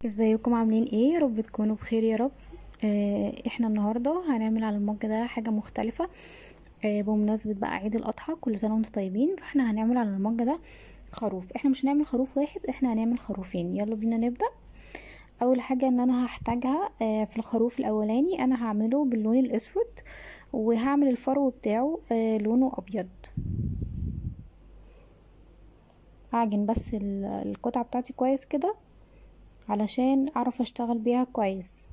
ازيكم عاملين ايه يا رب تكونوا بخير يا رب آه احنا النهارده هنعمل على المج ده حاجه مختلفه آه بمناسبه بقى عيد الاضحى كل سنه وانتم طيبين فاحنا هنعمل على المج ده خروف احنا مش هنعمل خروف واحد احنا هنعمل خروفين يلا بينا نبدا اول حاجه ان انا هحتاجها آه في الخروف الاولاني انا هعمله باللون الاسود وهعمل الفرو بتاعه آه لونه ابيض اعجن بس القطعه بتاعتي كويس كده علشان اعرف اشتغل بيها كويس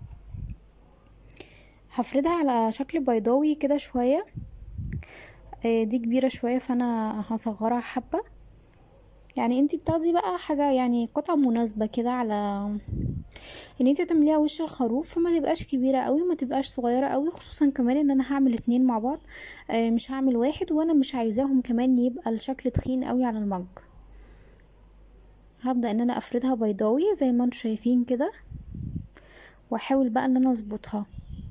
هفردها على شكل بيضاوي كده شوية دي كبيرة شوية فانا هصغرها حبة يعني انتي بتاخدي بقى حاجة يعني قطعة مناسبة كده على ان انتي تعمليها وش الخروف فما تبقاش كبيرة قوي وما تبقاش صغيرة قوي خصوصا كمان ان انا هعمل اتنين مع بعض مش هعمل واحد وانا مش عايزاهم كمان يبقى الشكل تخين قوي على المج هبدأ ان انا افردها بيضاوي زي ما انتم شايفين كده واحاول بقى ان انا اظبطها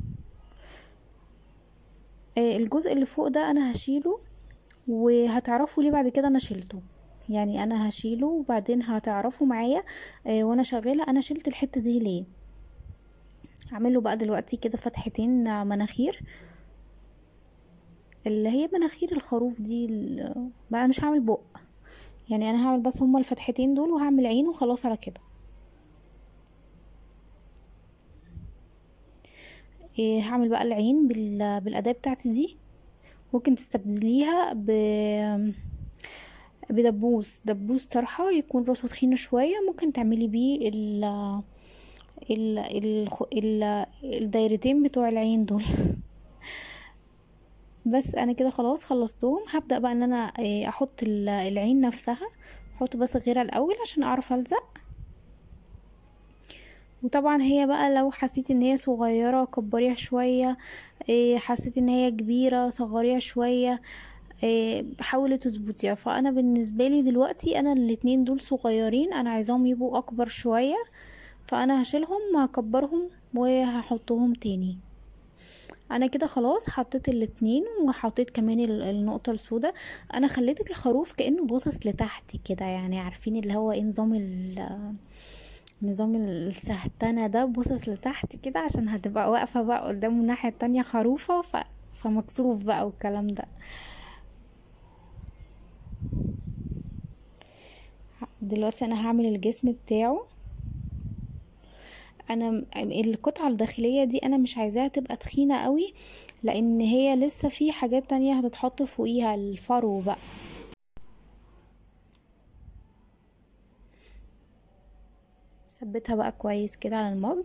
الجزء اللي فوق ده انا هشيله وهتعرفوا ليه بعد كده انا شلته يعني انا هشيله وبعدين هتعرفوا معايا وانا شغالة انا شلت الحتة دي ليه هعمله بقى دلوقتي كده فتحتين مناخير اللي هي مناخير الخروف دي بقى مش هعمل بق يعني انا هعمل بس هما الفتحتين دول وهعمل عين وخلاص على كده إيه هعمل بقى العين بالاداة بتاعتي دي ممكن تستبدليها ب بدبوس دبوس طرحة يكون راسه تخينة شوية ممكن تعملي بيه ال ال ال ال الدايرتين بتوع العين دول بس انا كده خلاص خلصتهم هبدا بقى ان انا احط العين نفسها احط بس غيرها الاول عشان اعرف الزق وطبعا هي بقى لو حسيتي ان هي صغيره كبريها شويه حسيتي ان هي كبيره صغريها شويه حاولي تظبطيها فانا بالنسبه لي دلوقتي انا الاتنين دول صغيرين انا عايزاهم يبقوا اكبر شويه فانا هشيلهم وهكبرهم وهحطهم تاني انا كده خلاص حطيت الاتنين وحطيت كمان النقطة السوداء انا خليت الخروف كأنه باصص لتحت كده يعني عارفين اللي هو ايه نظام نظام السهتنة ده باصص لتحت كده عشان هتبقى واقفة بقى قدامه الناحية التانية خروفة ف... فمكسوف بقى والكلام ده دلوقتي انا هعمل الجسم بتاعه انا القطعة الداخلية دي انا مش عايزاها تبقى تخينة قوي لان هي لسه في حاجات تانية هتتحط فوقيها الفرو بقى ثبتها بقى كويس كده على المج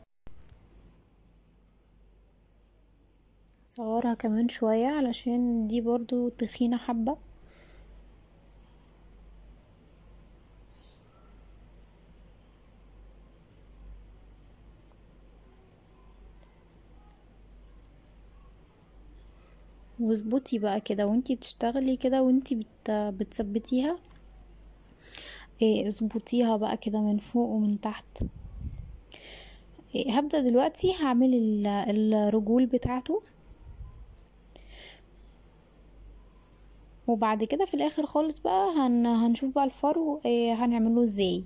صورها كمان شوية علشان دي برضو تخينة حبة واظبطي بقى كده وانتي بتشتغلي كده وانتي بت... بتثبتيها ايه اظبطيها بقى كده من فوق ومن تحت إيه هبدأ دلوقتي هعمل الرجول بتاعته وبعد كده في الاخر خالص بقى هن... هنشوف بقى الفرو إيه هنعمله ازاي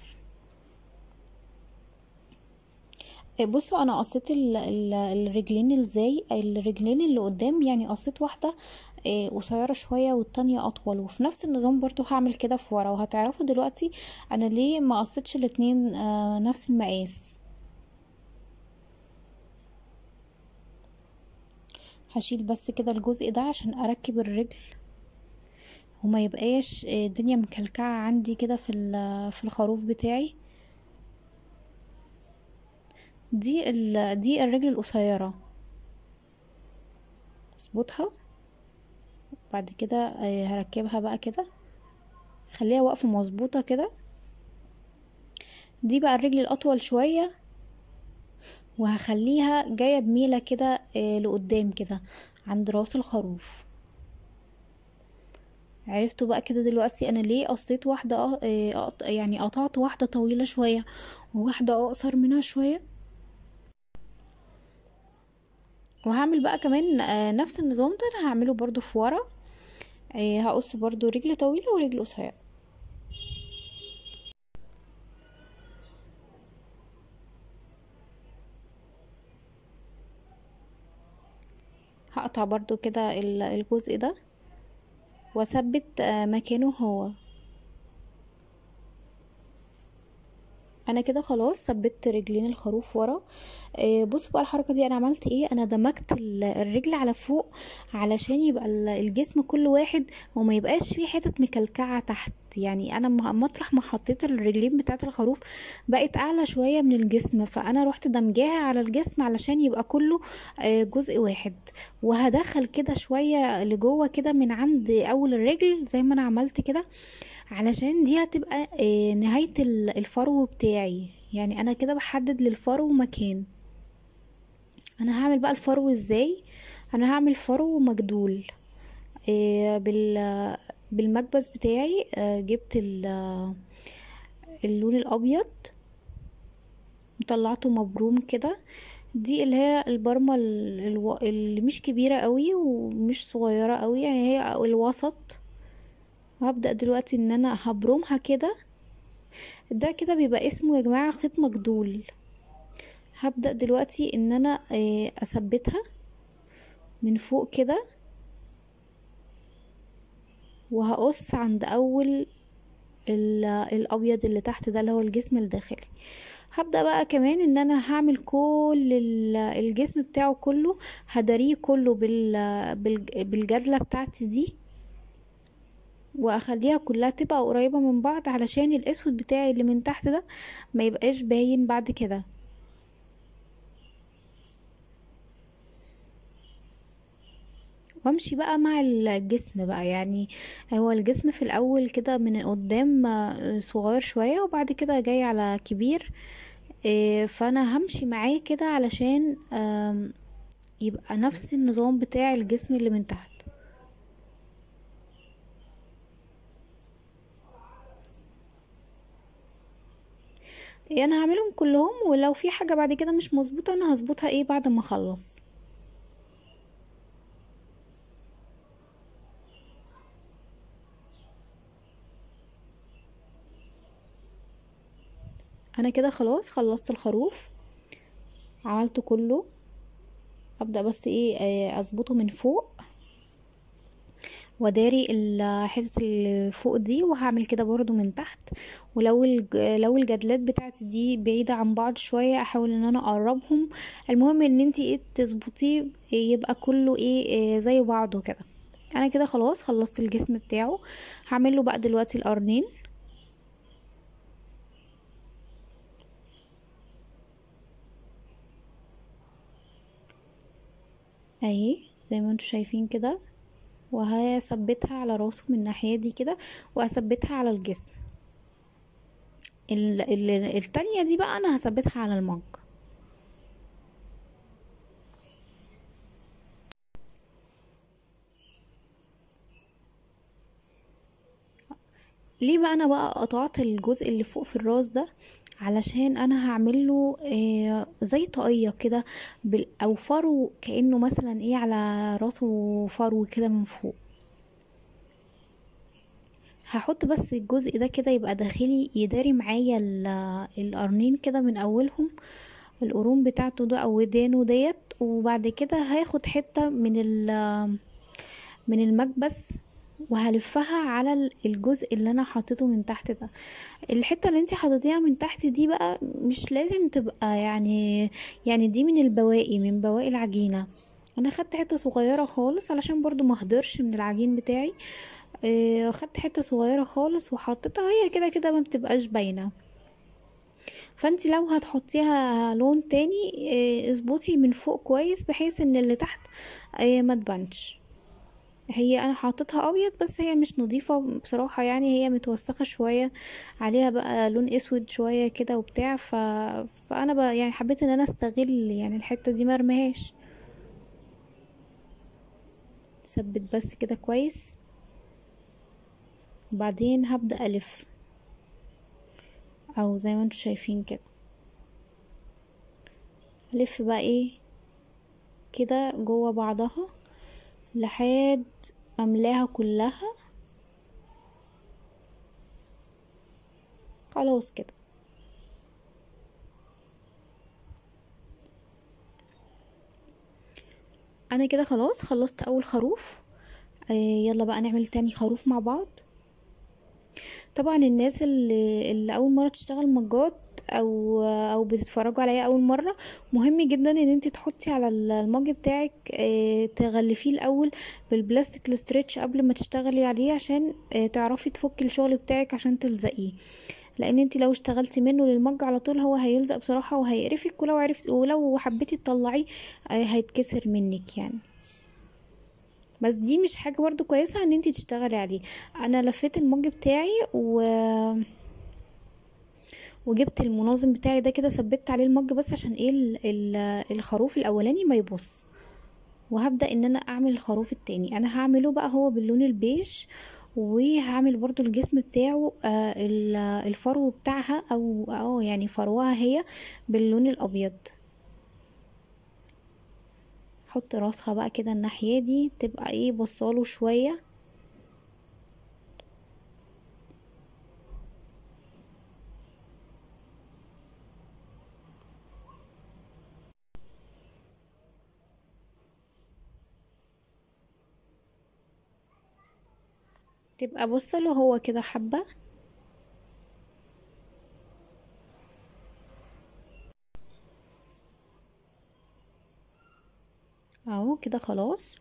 بصوا انا قصيت الرجلين ازاي الرجلين اللي قدام يعني قصيت واحده قصيره شويه والتانية اطول وفي نفس النظام برضو هعمل كده في ورا وهتعرفوا دلوقتي انا ليه ما قصيتش الاتنين نفس المقاس هشيل بس كده الجزء ده عشان اركب الرجل وما يبقاش الدنيا مكلكعه عندي كده في في الخروف بتاعي دي ال... دي الرجل القصيره اظبطها بعد كده هركبها بقى كده خليها واقفه مظبوطه كده دي بقى الرجل الاطول شويه وهخليها جايه بميله كده لقدام كده عند راس الخروف عرفتوا بقى كده دلوقتي انا ليه قصيت واحده يعني قطعت واحده طويله شويه وواحده اقصر منها شويه وهعمل بقى كمان نفس النظام ده انا هعمله برضو في ورا هقص برضو رجل طويلة ورجل قصيرة هقطع برضو كده الجزء ده واثبت مكانه هو انا كده خلاص ثبت رجلين الخروف ورا آه بص بقى الحركه دي انا عملت ايه انا دمجت الرجل على فوق علشان يبقى الجسم كل واحد وما يبقاش فيه حتت مكلكعه تحت يعني انا مطرح ما حطيت الرجلين بتاعه الخروف بقت اعلى شويه من الجسم فانا رحت دمجاها على الجسم علشان يبقى كله آه جزء واحد وهدخل كده شويه لجوه كده من عند اول الرجل زي ما انا عملت كده علشان دي هتبقى نهاية الفرو بتاعي يعني انا كده بحدد للفرو مكان انا هعمل بقى الفرو ازاي انا هعمل فرو مجدول بال بالمكبس بتاعي جبت اللون الابيض وطلعته مبروم كده دي اللي هي البرمة اللي مش كبيرة قوي ومش صغيرة قوي يعني هي الوسط وهبدأ دلوقتي ان انا هبرمها كده ده كده بيبقى اسمه يا جماعة خيط مجدول هبدأ دلوقتي ان انا اثبتها من فوق كده وهقص عند اول الابيض اللي تحت ده اللي هو الجسم الداخلي هبدأ بقى كمان ان انا هعمل كل الجسم بتاعه كله هداريه كله بالجدلة بتاعتي دي واخليها كلها تبقى قريبة من بعض علشان الاسود بتاعي اللي من تحت ده ما يبقاش باين بعد كده وامشي بقى مع الجسم بقى يعني هو الجسم في الاول كده من قدام صغير شوية وبعد كده جاي على كبير فانا همشي معاه كده علشان يبقى نفس النظام بتاع الجسم اللي من تحت انا هعملهم كلهم ولو في حاجة بعد كده مش مظبوطة انا هظبطها ايه بعد ما اخلص انا كده خلاص خلصت الخروف عملته كله ابدأ بس ايه اظبطه من فوق وداري الحتة اللي فوق دي وهعمل كده برضو من تحت ولو لو الجدلات بتاعتي دي بعيدة عن بعض شوية احاول ان انا اقربهم المهم ان انتي ايه تظبطيه يبقى كله ايه زي بعضه كده انا كده خلاص خلصت الجسم بتاعه هعمله بقى دلوقتي القرنين اهي زي ما انتوا شايفين كده وهثبتها على راسه من الناحية دي كده وهثبتها على الجسم ال ال التانية دي بقى انا هثبتها على المج ليه بقى انا بقى قطعت الجزء اللي فوق في الراس ده علشان انا هعمله آه زي طاقية كده او فرو كأنه مثلا ايه على راسه فرو كده من فوق هحط بس الجزء ده كده يبقى داخلي يداري معايا القرنين كده من اولهم القرون بتاعته ده او ودانه ديت وبعد كده هاخد حتة من من المكبس وهلفها على الجزء اللي انا حطيته من تحت ده الحته اللي انت حطيتيها من تحت دي بقى مش لازم تبقى يعني يعني دي من البواقي من بواقي العجينه انا خدت حته صغيره خالص علشان برضو ما اهدرش من العجين بتاعي آه خدت حته صغيره خالص وحطيتها هي كده كده ما بتبقاش باينه فانت لو هتحطيها لون تاني آه اظبطي من فوق كويس بحيث ان اللي تحت آه ما تبانش هي انا حاططها ابيض بس هي مش نظيفة بصراحة يعني هي متوسخة شوية عليها بقى لون اسود شوية كده وبتاع ف... فانا بقى يعني حبيت ان انا استغل يعني الحتة دي مرمهاش ثبت بس كده كويس وبعدين هبدأ الف او زي ما انتوا شايفين كده الف بقى ايه كده جوه بعضها لحد املاها كلها خلاص كده انا كده خلاص خلصت اول خروف آه يلا بقى نعمل تاني خروف مع بعض طبعا الناس اللي, اللي اول مره تشتغل مجات او او بتتفرجوا عليا اول مره مهم جدا ان انت تحطي على المج بتاعك آه، تغلفيه الاول بالبلاستيك الستريتش قبل ما تشتغلي عليه عشان آه، تعرفي تفكي الشغل بتاعك عشان تلزقيه لان انت لو اشتغلتي منه للمج على طول هو هيلزق بصراحه وهيقرفك ولو عرفت ولو حبيتي تطلعيه آه، هيتكسر منك يعني بس دي مش حاجه برضو كويسه ان انت تشتغلي عليه انا لفيت المج بتاعي و وجبت المنظم بتاعي ده كده ثبت عليه المج بس عشان ايه الخروف الاولاني ما يبص وهبدا ان انا اعمل الخروف التاني انا هعمله بقى هو باللون البيج وهعمل برضو الجسم بتاعه آه الفرو بتاعها او اه يعني فروها هي باللون الابيض حط راسها بقى كده الناحيه دي تبقى ايه بصاله شويه تبقى بصله هو كده حبة اهو كده خلاص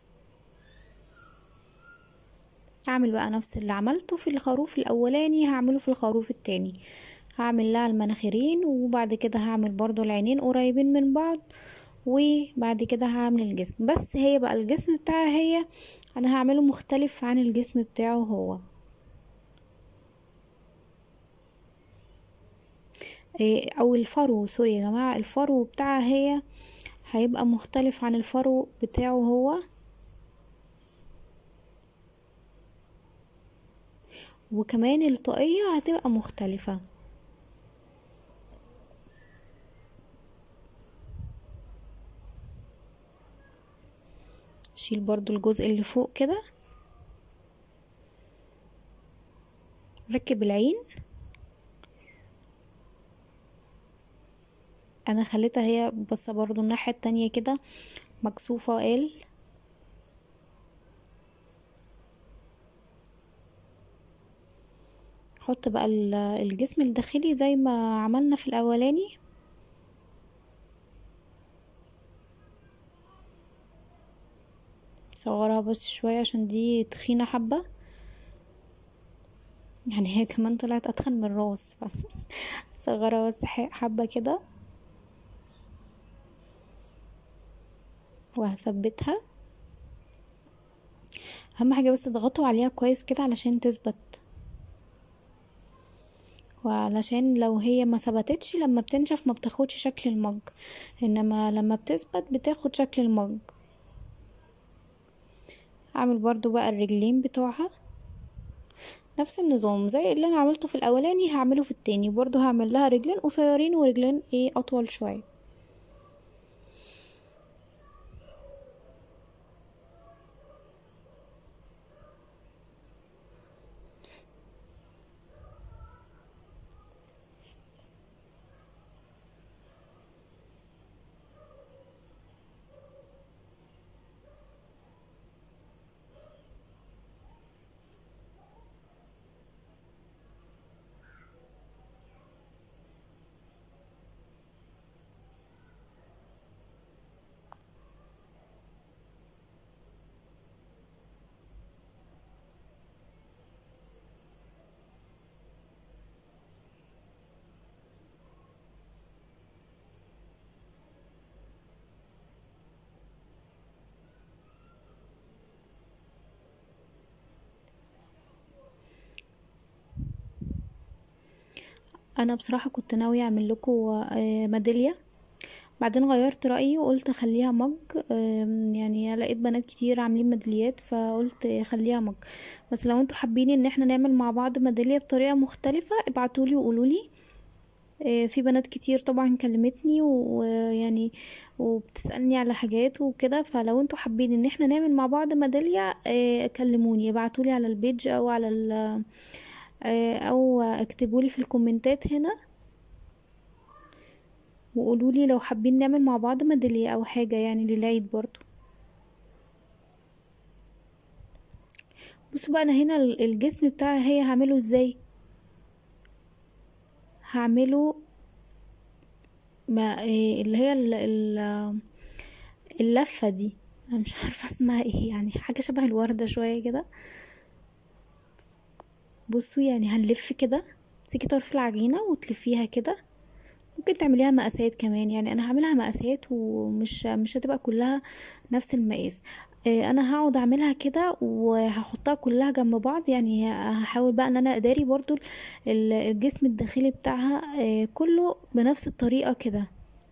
هعمل بقى نفس اللي عملته في الخروف الاولاني هعمله في الخروف التاني هعمل لها المناخيرين وبعد كده هعمل برضو العينين قريبين من بعض وبعد كده هعمل الجسم بس هي بقى الجسم بتاعها هي انا هعمله مختلف عن الجسم بتاعه هو إيه، او الفرو سوري يا جماعة الفرو بتاعها هي هيبقى مختلف عن الفرو بتاعه هو وكمان الطاقية هتبقى مختلفة شيل برضو الجزء اللي فوق كده ركب العين انا خليتها هي بس برضو الناحية التانية كده مكسوفة قال حط بقى الجسم الداخلي زي ما عملنا في الاولاني صغرها بس شوية عشان دي تخينة حبة يعني هي كمان طلعت اتخن من الراس صغرها بس حبة كده وهثبتها اهم حاجة بس تضغطوا عليها كويس كده علشان تثبت وعلشان لو هي ما ثبتتش لما بتنشف ما بتاخدش شكل المج انما لما بتثبت بتاخد شكل المج اعمل برضو بقى الرجلين بتوعها نفس النظام زي اللي انا عملته في الاولاني هعمله في التاني برضو هعمل لها رجلين قصيرين ورجلين ايه اطول شويه انا بصراحة كنت ناوية اعمل لكم آه، ميدالية بعدين غيرت رأيي وقلت اخليها مج يعني لقيت بنات كتير عاملين ميداليات فقلت خليها مج بس لو انتوا حابين ان احنا نعمل مع بعض ميدالية بطريقة مختلفة ابعتولي وقولولي آه، في بنات كتير طبعا كلمتني ويعني وبتسألني على حاجات وكده فلو انتوا حابين ان احنا نعمل مع بعض ميدالية آه، كلموني ابعتولي على البيج او على آه، او اكتبولي في الكومنتات هنا وقولولي لو حابين نعمل مع بعض ميدالية او حاجة يعني للعيد برضو بصوا بقى انا هنا ال- الجسم بتاعي هي هعمله ازاي هعمله ما إيه اللي هي ال- ال- اللفة دي انا مش عارفة اسمها ايه يعني حاجة شبه الوردة شوية كده بصوا يعني هنلف كده تمسكي طرف العجينة وتلفيها كده ممكن تعمليها مقاسات كمان يعني انا هعملها مقاسات ومش مش هتبقى كلها نفس المقاس آه، انا هقعد اعملها كده وهحطها كلها جنب بعض يعني هحاول بقى ان انا اداري برضو ال- الجسم الداخلي بتاعها آه، كله بنفس الطريقة كده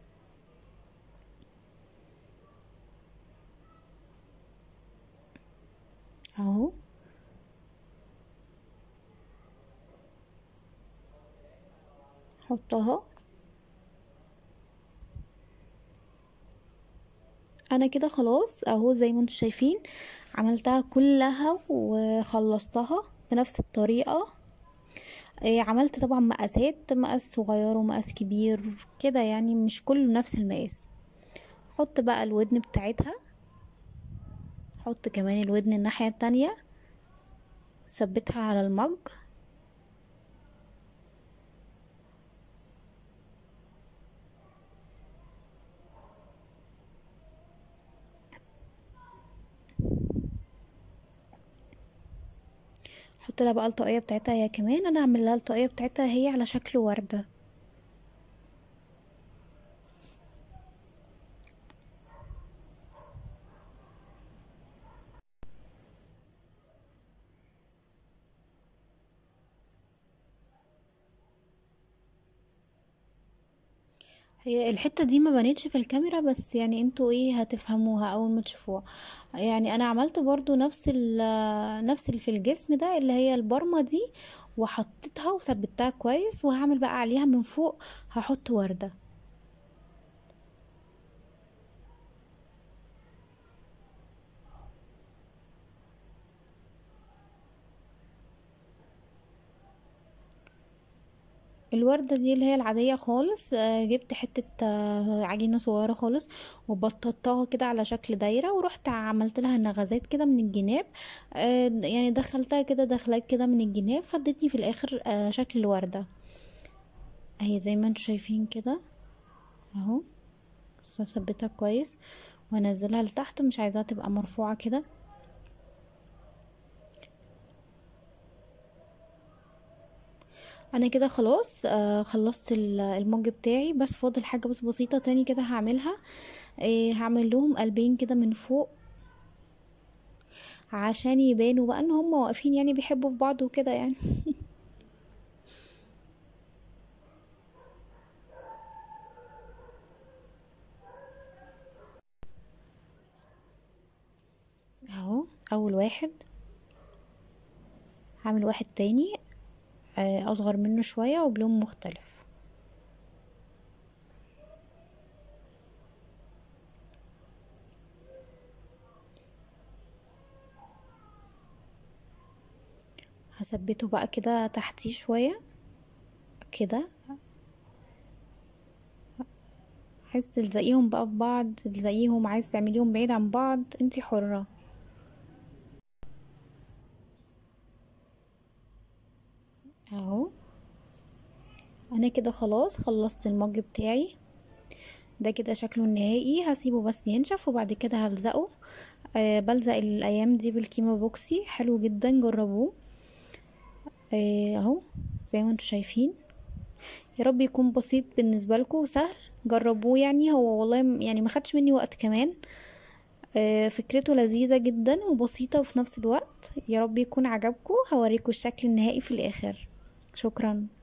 اهو حطها انا كده خلاص اهو زي ما انتم شايفين عملتها كلها وخلصتها بنفس الطريقة إيه عملت طبعا مقاسات مقاس صغير ومقاس كبير كده يعني مش كله نفس المقاس حط بقى الودن بتاعتها حط كمان الودن الناحية التانية ثبتها على المج حط لها بقى الطاقية بتاعتها هي كمان انا اعمل لها الطاقية بتاعتها هي على شكل وردة هي الحتة دي ما بانتش في الكاميرا بس يعني انتوا ايه هتفهموها اول ما تشوفوها يعني انا عملت برضو نفس ال نفس اللي في الجسم ده اللي هي البرمة دي وحطيتها وثبتها كويس وهعمل بقى عليها من فوق هحط وردة الوردة دي اللي هي العادية خالص آه، جبت حتة آه، عجينة صغيرة خالص وبططتها كده على شكل دايرة ورحت عملت لها نغزات كده من الجناب آه، يعني دخلتها كده دخلات كده من الجناب فادتني في الاخر آه، شكل الوردة اهي زي ما انتوا شايفين كده اهو بس اثبتها كويس وانزلها لتحت مش عايزاها تبقى مرفوعة كده انا كده خلاص آه خلصت ال- المج بتاعي بس فاضل حاجة بس بسيطة تاني كده هعملها آه هعمل لهم قلبين كده من فوق عشان يبانوا بقى ان هم واقفين يعني بيحبوا في بعض وكده يعني اهو اول واحد هعمل واحد تاني آه اصغر منه شوية وبلون مختلف هثبته بقى كده تحتيه شوية كده عايز تلزقيهم بقى في بعض تلزقيهم عايز تعمليهم بعيد عن بعض انتي حرة اهو انا كده خلاص خلصت المج بتاعي ده كده شكله النهائي هسيبه بس ينشف وبعد كده هلزقه آه بلزق الايام دي بالكيما بوكسي حلو جدا جربوه آه اهو زي ما انتوا شايفين يا رب يكون بسيط بالنسبه لكم وسهل جربوه يعني هو والله م- يعني ما خدش مني وقت كمان آه فكرته لذيذه جدا وبسيطه وفي نفس الوقت يا رب يكون عجبكم هوريكم الشكل النهائي في الاخر شكرا